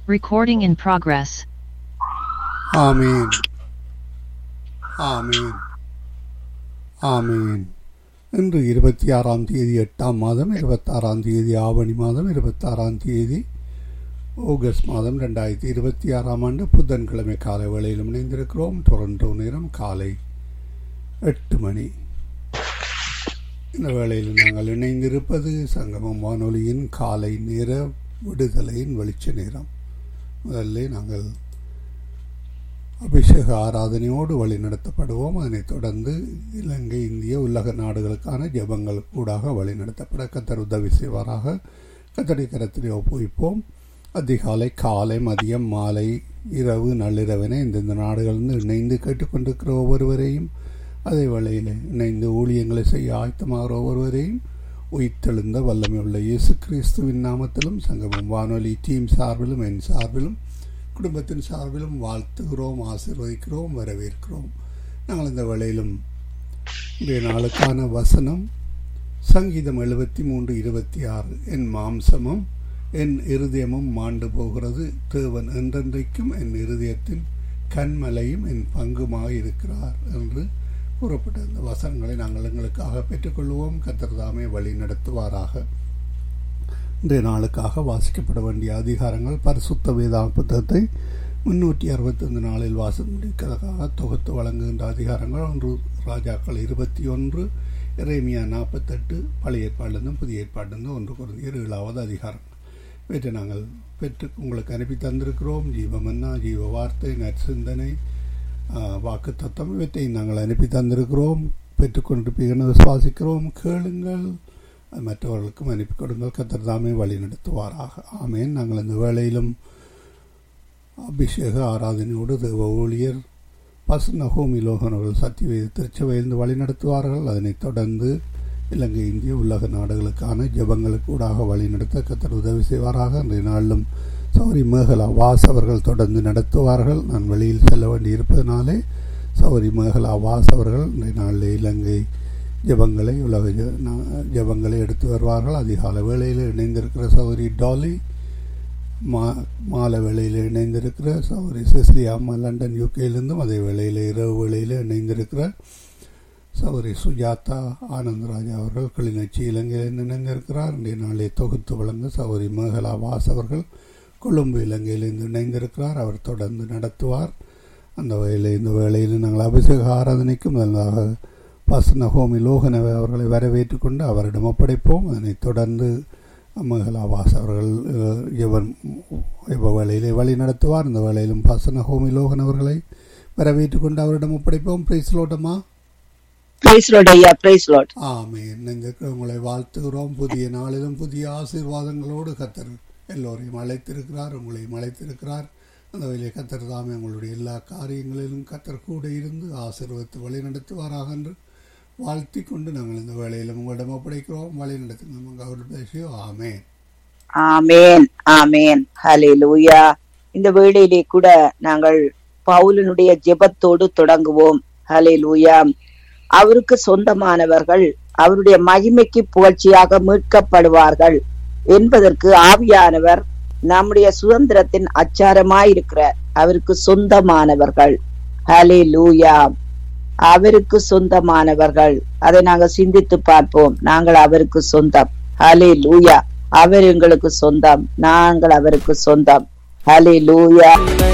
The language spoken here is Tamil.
Recording in progress. ஆமீன் ஆமீன் ஆமீன் இன்று இருபத்தி ஆறாம் தேதி எட்டாம் மாதம் இருபத்தாறாம் தேதி ஆவணி மாதம் இருபத்தாறாம் தேதி ஆகஸ்ட் மாதம் ரெண்டாயிரத்தி இருபத்தி ஆறாம் ஆண்டு புதன்கிழமை காலை வேளையிலும் இணைந்திருக்கிறோம் டொரண்டோ நேரம் காலை எட்டு மணி இந்த வேளையில் நாங்கள் இணைந்திருப்பது சங்கமம் வானொலியின் காலை நேர விடுதலையின் வெளிச்ச நேரம் முதல்ல நாங்கள் அபிஷேக ஆராதனையோடு வழி நடத்தப்படுவோம் அதனைத் தொடர்ந்து இலங்கை இந்திய உலக நாடுகளுக்கான ஜெபங்கள் கூடாக வழி நடத்தப்பட கத்தர் உதவி செய்வாராக கத்தடி கரத்திலே ஒப்புவிப்போம் அதிகாலை காலை மதியம் மாலை இரவு நள்ளிரவென இந்தந்த நாடுகளிலிருந்து இணைந்து கேட்டுக்கொண்டிருக்கிற ஒவ்வொருவரையும் அதே வேளையில் இணைந்து ஊழியங்களை செய்ய ஆயத்தமாகிற ஒவ்வொருவரையும் உயிர்த்தெழுந்த வல்லமை உள்ள இயேசு கிறிஸ்துவின் நாமத்திலும் சங்கமம் வானொலி டீம் சார்பிலும் என் சார்பிலும் குடும்பத்தின் சார்பிலும் வாழ்த்துகிறோம் ஆசீர்வதிக்கிறோம் வரவேற்கிறோம் நாங்கள் இந்த வேளையிலும் இன்றைய நாளுக்கான வசனம் சங்கீதம் எழுபத்தி மூன்று இருபத்தி ஆறு என் மாம்சமும் என் இருதயமும் மாண்டு போகிறது தேவன் என்றென்றைக்கும் என் இருதயத்தின் கண்மலையும் என் பங்குமாக இருக்கிறார் என்று கூறப்பட்ட இந்த வசனங்களை நாங்கள் எங்களுக்காக பெற்றுக்கொள்வோம் கத்திரதாமே வழி நடத்துவாராக இன்றைய நாளுக்காக வாசிக்கப்பட வேண்டிய அதிகாரங்கள் பரிசுத்த வேதா புத்தகத்தை முன்னூற்றி அறுபத்தைந்து நாளில் வாசி முடிக்கிறதுக்காக தொகுத்து வழங்குகின்ற அதிகாரங்கள் ஒன்று ராஜாக்கள் இருபத்தி ஒன்று இறைமியா நாற்பத்தெட்டு பழைய ஏற்பாடிலிருந்தும் புதிய ஏற்பாடிலிருந்தும் ஒன்று குறைந்த ஏழாவது அதிகாரம் இவற்றை நாங்கள் பெற்று உங்களுக்கு அனுப்பி தந்திருக்கிறோம் ஜீவமன்னா ஜீவ வார்த்தை நற்சிந்தனை வாக்கு தத்துவம் இவற்றை நாங்கள் அனுப்பி தந்திருக்கிறோம் பெற்றுக்கொண்டிருப்பீர்கள் விசுவாசிக்கிறோம் கேளுங்கள் மற்றவர்களுக்கும் அனுப்பி கொடுங்கள் கத்தர் தாமே வழி நடத்துவாராக ஆமேன் நாங்கள் இந்த வேளையிலும் அபிஷேக ஆராதனையோடு தேவ ஊழியர் பசு நகோமி லோகன் அவர்கள் சத்தியவேத திருச்சபையிலிருந்து வழி நடத்துவார்கள் அதனைத் தொடர்ந்து இலங்கை இந்திய உலக நாடுகளுக்கான ஜபங்களுக்கு ஊடாக வழி நடத்த கத்தர் உதவி செய்வாராக இன்றைய நாளிலும் சௌரி மேகலா வாஸ் அவர்கள் தொடர்ந்து நடத்துவார்கள் நான் வெளியில் செல்ல வேண்டி இருப்பதனாலே சௌரி மேகலா வாஸ் அவர்கள் இன்றைய நாளில் இலங்கை ஜபங்களை உலக ஜபங்களை எடுத்து வருவார்கள் அதிகால வேளையில் இணைந்திருக்கிற சௌரி டாலி மா மாலை வேளையில் இணைந்திருக்கிற சௌரி சிஸ்லி அம்மா லண்டன் யூகேயிலிருந்தும் அதே வேளையில் இரவு வேளையில் இணைந்திருக்கிற சௌரி சுஜாதா ஆனந்தராஜா அவர்கள் கிளிநொச்சி இலங்கையில் இணைந்திருக்கிறார் இன்றைய நாளை தொகுத்து வழங்க சௌரி மேகலா வாஸ் அவர்கள் கொழும்பு இலங்கையிலிருந்து இணைந்திருக்கிறார் அவர் தொடர்ந்து நடத்துவார் அந்த வேலை இந்த வேளையில் நாங்கள் அபிஷேக ஆராதனைக்கு முதலாக பசன ஹோமி லோகனவை அவர்களை வரவேற்று கொண்டு அவரிடம் ஒப்படைப்போம் அதனைத் தொடர்ந்து மகளாவாஸ் அவர்கள் இவன் இவ வேளையிலே வழி நடத்துவார் இந்த வேளையிலும் பசன ஹோமி லோகன் அவர்களை வரவேற்று கொண்டு அவரிடம் ஒப்படைப்போம் பிரைஸ் லோட்டமா ஆமே உங்களை வாழ்த்துகிறோம் புதிய நாளிலும் புதிய ஆசீர்வாதங்களோடு கத்தர் எல்லோரையும் அழைத்திருக்கிறார் உங்களையும் அழைத்திருக்கிறார் அந்த வழியை கத்தர் தாமே உங்களுடைய எல்லா காரியங்களிலும் கத்தர் கூட இருந்து ஆசீர்வத்து வழி நடத்துவாராக என்று வாழ்த்தி கொண்டு நாங்கள் இந்த வேலையிலும் உங்களிடம் ஒப்படைக்கிறோம் வழி நடத்துங்க நம்ம அவர் பேசியோ ஆமேன் ஆமேன் ஆமேன் ஹலே லூயா இந்த வேளையிலே கூட நாங்கள் பவுலனுடைய ஜெபத்தோடு தொடங்குவோம் ஹலே லூயா அவருக்கு சொந்தமானவர்கள் அவருடைய மகிமைக்கு புகழ்ச்சியாக மீட்கப்படுவார்கள் என்பதற்கு ஆவியானவர் நம்முடைய சுதந்திரத்தின் அச்சாரமாயிருக்கிறார் அவருக்கு சொந்தமானவர்கள் ஹலே லூயா அவருக்கு சொந்தமானவர்கள் அதை நாங்கள் சிந்தித்து பார்ப்போம் நாங்கள் அவருக்கு சொந்தம் ஹலே லூயா அவர் எங்களுக்கு சொந்தம் நாங்கள் அவருக்கு சொந்தம் ஹலே லூயா